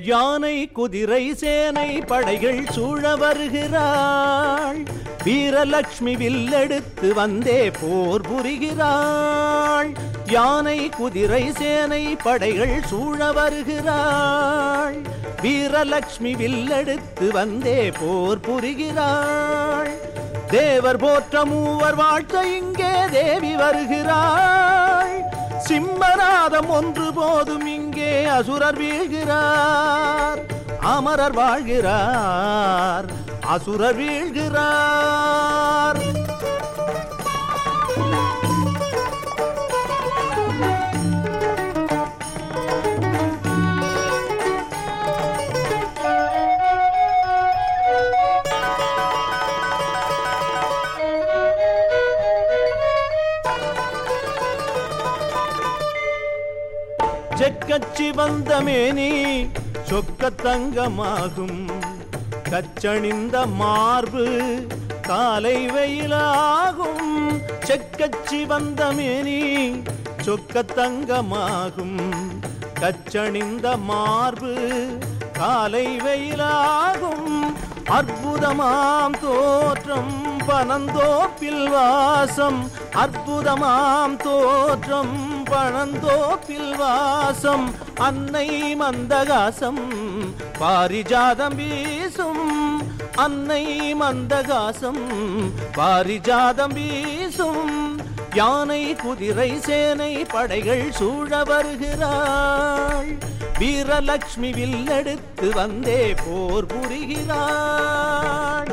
யானை குதிரை சேனை படைகள் சூழ வருகிறாள் வீரலட்சுமி வில்லெடுத்து வந்தே போர் புரிகிறாள் யானை குதிரை சேனை படைகள் சூழ வருகிறாள் வீரலட்சுமி வில்லெடுத்து வந்தே போர் புரிகிறாள் தேவர் போற்ற மூவர் வாழ்த்த இங்கே தேவி வருகிறாள் சிம்மநாதம் ஒன்று போதும் இங்கே அசுரர் வீழ்கிறார் அமரர் வாழ்கிறார் அசுரர் வீழ்கிறார் செக்கச்சி வந்த மேனி சொக்க தங்கமாகும் கச்சணிந்த மார்பு காலை வெயிலாகும் செக்கச்சி வந்த மேனி சொக்க தங்கமாகும் கச்சணிந்த மார்பு காலை வெயிலாகும் அற்புதமாம் தோற்றம் பனந்தோப்பில் வாசம் அற்புதமாம் தோற்றம் பழந்தோப்பில் வாசம் அன்னை மந்தகாசம் பாரிஜாதம் வீசும் அன்னை மந்தகாசம் பாரிஜாதம் வீசும் யானை குதிரை சேனை படைகள் சூழ வருகிறாள் வீரலட்சுமி வில்லெடுத்து வந்தே போர் புரிகிறாள்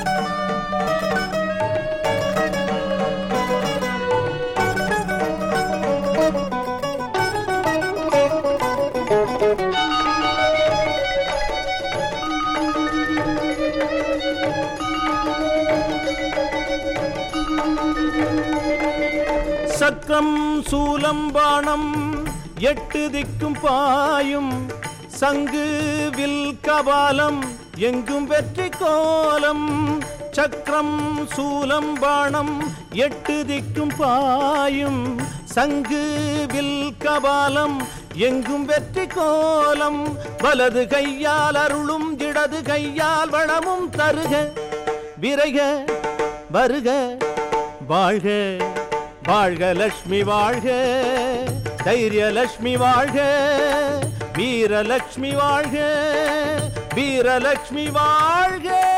சக்கரம் சூலம் பாணம் எட்டு திக்கும் பாயும் சங்கு வில் கபாலம் எங்கும் வெற்றி கோலம் சக்கரம் சூலம் பாணம் எட்டு திக்கும் பாயும் சங்கு வில் கபாலம் எங்கும் வெற்றி கோலம் வலது கையால் அருளும் இடது கையால் வளமும் தருக விரைக வருக வாழ்க வாழ்க லட்சுமி வாழ்க தைரியலட்சுமி வாழ்க வீரலட்சுமி வாழ்க வீரலட்சுமி வாழ்க